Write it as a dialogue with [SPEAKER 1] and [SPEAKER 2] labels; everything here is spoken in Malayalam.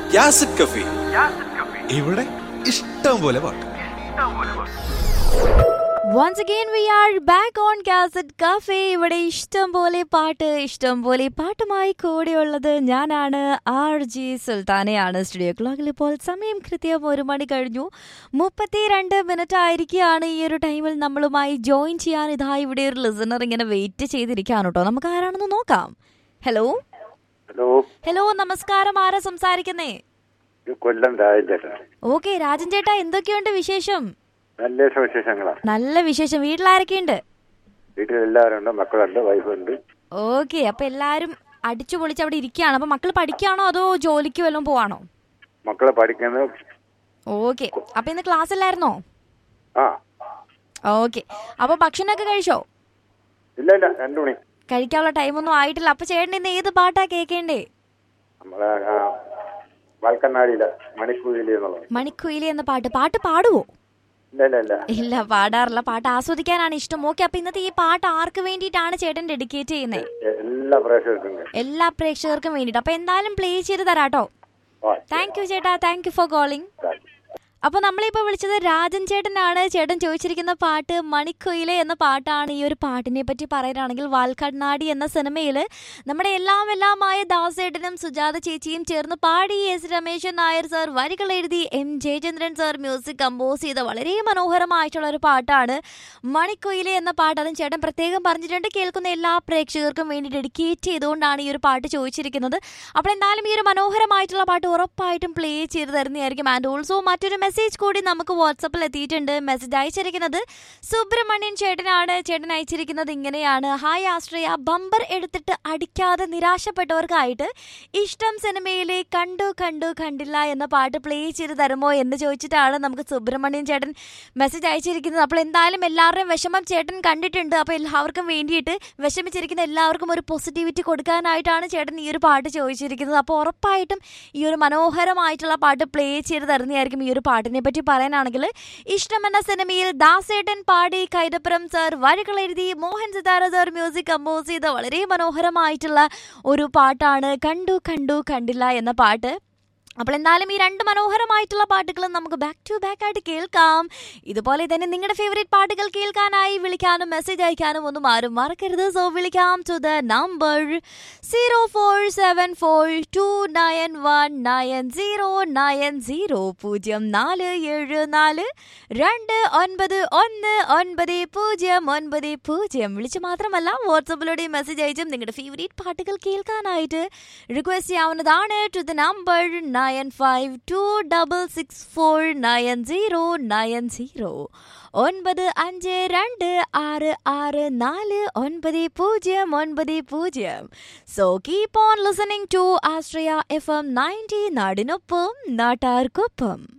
[SPEAKER 1] യാസിഡ് കഫി ഇവിടെ ഇഷ്ടം പോലെ പാട്ട്
[SPEAKER 2] once again we are back on cassette cafe ഇവിടെ ഇഷ്ടം പോലെ പാട്ട് ഇഷ്ടം പോലെ പാട്ടുമായി കൂടെയുള്ളത് ഞാനാണ് ആർ ജി സുൽത്താനയാണ് സ്റ്റുഡിയോ ക്ലോക്കിൽ ഇപ്പോൾ സമയം കൃത്യം ഒരു മണി കഴിഞ്ഞു മുപ്പത്തി രണ്ട് മിനിറ്റ് ആയിരിക്കുകയാണ് ഈ ഒരു ടൈമിൽ നമ്മളുമായി ജോയിൻ ചെയ്യാൻ ഇതാ ഇവിടെ ഒരു ലിസണർ ഇങ്ങനെ വെയിറ്റ് ചെയ്തിരിക്കുകയാണ് കേട്ടോ നമുക്ക് ആരാണെന്ന് നോക്കാം ഹലോ
[SPEAKER 3] ഹലോ
[SPEAKER 2] ഹലോ നമസ്കാരം ആരാ സംസാരിക്കുന്നേ
[SPEAKER 3] ഇത് കൊല്ലം രാജേട്ടൻ
[SPEAKER 2] ഓക്കെ രാജൻ ചേട്ടാ എന്തൊക്കെയുണ്ട് വിശേഷം
[SPEAKER 3] നല്ല വിശേഷങ്ങളാണ്
[SPEAKER 2] നല്ല വിശേഷം വീട്ടിലാരൊക്കെയുണ്ട്
[SPEAKER 3] വീട്ടിൽ എല്ലാവരും ഉണ്ട് മക്കളുണ്ട് വൈഫുണ്ട്
[SPEAKER 2] ഓക്കെ അപ്പൊ എല്ലാരും അടിച്ചു പൊളിച്ച് അവിടെ ഇരിക്കുകയാണ് അപ്പൊ മക്കൾ പഠിക്കുകയാണോ അതോ ജോലിക്ക് വല്ലതും പോവാണോ
[SPEAKER 3] മക്കളെ പഠിക്കുന്നത്
[SPEAKER 2] ഓക്കെ അപ്പൊ ഇന്ന് ക്ലാസ് അല്ലായിരുന്നോ
[SPEAKER 3] ആ
[SPEAKER 2] ഓക്കെ അപ്പൊ ഭക്ഷണമൊക്കെ കഴിച്ചോ
[SPEAKER 3] ഇല്ല ഇല്ല രണ്ടു മണി
[SPEAKER 2] കഴിക്കാനുള്ള ടൈമൊന്നും ആയിട്ടില്ല അപ്പൊ ചേട്ടൻ ഇന്ന് ഏത് പാട്ടാ കേൾക്കേണ്ടേ
[SPEAKER 3] നമ്മളെ ആ, വാൽക്കണ്ണാടിയിലെ മണിക്കൂലി എന്നുള്ളത്
[SPEAKER 2] മണിക്കുയിലി എന്ന പാട്ട് പാട്ട് പാടുവോ
[SPEAKER 3] ഇല്ല ഇല്ല ഇല്ല
[SPEAKER 2] ഇല്ല പാടാറില്ല പാട്ട് ആസ്വദിക്കാനാണ് ഇഷ്ടം ഓക്കെ അപ്പൊ ഇന്നത്തെ ഈ പാട്ട് ആർക്ക് വേണ്ടിയിട്ടാണ് ചേട്ടൻ ഡെഡിക്കേറ്റ് ചെയ്യുന്നത്
[SPEAKER 3] എ- എല്ലാ പ്രേക്ഷകർക്കും ഉണ്ട്.
[SPEAKER 2] എല്ലാ പ്രേക്ഷകർക്കും വേണ്ടിയിട്ട് അപ്പൊ എന്തായാലും പ്ലേ ചെയ്ത് തരാട്ടോ
[SPEAKER 3] ആ,
[SPEAKER 2] താങ്ക് യു ചേട്ടാ thank you for calling
[SPEAKER 3] thank you.
[SPEAKER 2] അപ്പൊ നമ്മളിപ്പോ വിളിച്ചത് രാജൻ ചേട്ടനാണ് ചേട്ടൻ ചോദിച്ചിരിക്കുന്ന പാട്ട് മണിക്കുയിലെ എന്ന പാട്ടാണ് ഈ ഒരു പാട്ടിനെ പറ്റി പറയാനാണെങ്കിൽ വാൽക്കണ്ണാടി എന്ന സിനിമയിൽ നമ്മുടെ എല്ലാം എല്ലാമായ ദാസേട്ടനും സുജാത ചേച്ചിയും ചേർന്ന് പാടി എസ് രമേശൻ നായർ സാർ വരികൾ എഴുതി M Jayachandran sir music compose ചെയ്ത വളരെ മനോഹരമായിട്ടുള്ള ഒരു പാട്ടാണ് മണിക്കുയിലെ എന്ന പാട്ട് അതും ചേട്ടൻ പ്രത്യേകം പറഞ്ഞിട്ടുണ്ട് കേൾക്കുന്ന എല്ലാ പ്രേക്ഷകർക്കും വേണ്ടി ഡെഡിക്കേറ്റ് ചെയ്തുകൊണ്ടാണ് ഈ ഒരു പാട്ട് ചോദിച്ചിരിക്കുന്നത് അപ്പോൾ എന്തായാലും ഈ ഒരു മനോഹരമായിട്ടുള്ള പാട്ട് ഉറപ്പായിട്ടും പ്ലേ ചെയ്ത് തരുന്നതായിരിക്കും ആൻഡ് ഓൾസോ മറ്റൊരു മെസ്സേജ് കൂടി നമുക്ക് വാട്സപ്പിൽ എത്തിയിട്ടുണ്ട് മെസ്സേജ് അയച്ചിരിക്കുന്നത് സുബ്രഹ്മണ്യൻ ചേട്ടനാണ് ചേട്ടൻ അയച്ചിരിക്കുന്നത് ഇങ്ങനെയാണ് ഹായ് ആശ്രയ ബമ്പർ എടുത്തിട്ട് അടിക്കാതെ നിരാശപ്പെട്ടവർക്കായിട്ട് ഇഷ്ടം സിനിമയിലെ കണ്ടു കണ്ടു കണ്ടില്ല എന്ന പാട്ട് പ്ലേ ചെയ്ത് തരുമോ എന്ന് ചോദിച്ചിട്ടാണ് നമുക്ക് സുബ്രഹ്മണ്യൻ ചേട്ടൻ മെസ്സേജ് അയച്ചിരിക്കുന്നത് അപ്പോൾ എന്തായാലും എല്ലാവരുടെയും വിഷമം ചേട്ടൻ കണ്ടിട്ടുണ്ട് അപ്പോൾ എല്ലാവർക്കും വേണ്ടിയിട്ട് വിഷമിച്ചിരിക്കുന്ന എല്ലാവർക്കും ഒരു പോസിറ്റിവിറ്റി കൊടുക്കാനായിട്ടാണ് ചേട്ടൻ ഈ ഒരു പാട്ട് ചോദിച്ചിരിക്കുന്നത് അപ്പോൾ ഉറപ്പായിട്ടും ഈ ഒരു മനോഹരമായിട്ടുള്ള പാട്ട് പ്ലേ ചെയ്ത് തരുന്നതായിരിക്കും ഈ ഒരു പാട്ടിനെ പറ്റി പറയാനാണെങ്കിൽ ഇഷ്ടം എന്ന സിനിമയിൽ ദാസേട്ടൻ പാടി കൈതപ്പുറം സാർ വരികൾ എഴുതി Mohan Sithara sir music compose ചെയ്ത വളരെ മനോഹരമായിട്ടുള്ള ഒരു പാട്ടാണ് കണ്ടു കണ്ടു കണ്ടില്ല എന്ന പാട്ട് അപ്പോൾ എന്തായാലും ഈ രണ്ട് മനോഹരമായിട്ടുള്ള പാട്ടുകളും നമുക്ക് ബാക്ക് ടു ബാക്ക് ആയിട്ട് കേൾക്കാം ഇതുപോലെ തന്നെ നിങ്ങളുടെ ഫേവറേറ്റ് പാട്ടുകൾ കേൾക്കാനായി വിളിക്കാനും മെസ്സേജ് അയക്കാനും ഒന്നും ആരും മറക്കരുത് സോ വിളിക്കാം to the number zero four seven four two nine one nine zero nine zero പൂജ്യം നാല് ഏഴ് നാല് രണ്ട് ഒൻപത് ഒന്ന് ഒൻപത് പൂജ്യം ഒൻപത് പൂജ്യം വിളിച്ച് മാത്രമല്ല വാട്സപ്പിലൂടെ മെസ്സേജ് അയച്ചും നിങ്ങളുടെ ഫേവറേറ്റ് പാട്ടുകൾ കേൾക്കാനായിട്ട് റിക്വസ്റ്റ് ചെയ്യാവുന്നതാണ് to the number nine five two double six four nine zero nine zero ഒൻപത് അഞ്ച് രണ്ട് ആറ് ആറ് നാല് ഒൻപത് പൂജ്യം ഒൻപത് പൂജ്യം so keep on listening to Austria F M ninety നാടിനൊപ്പം നാട്ടാർക്കൊപ്പം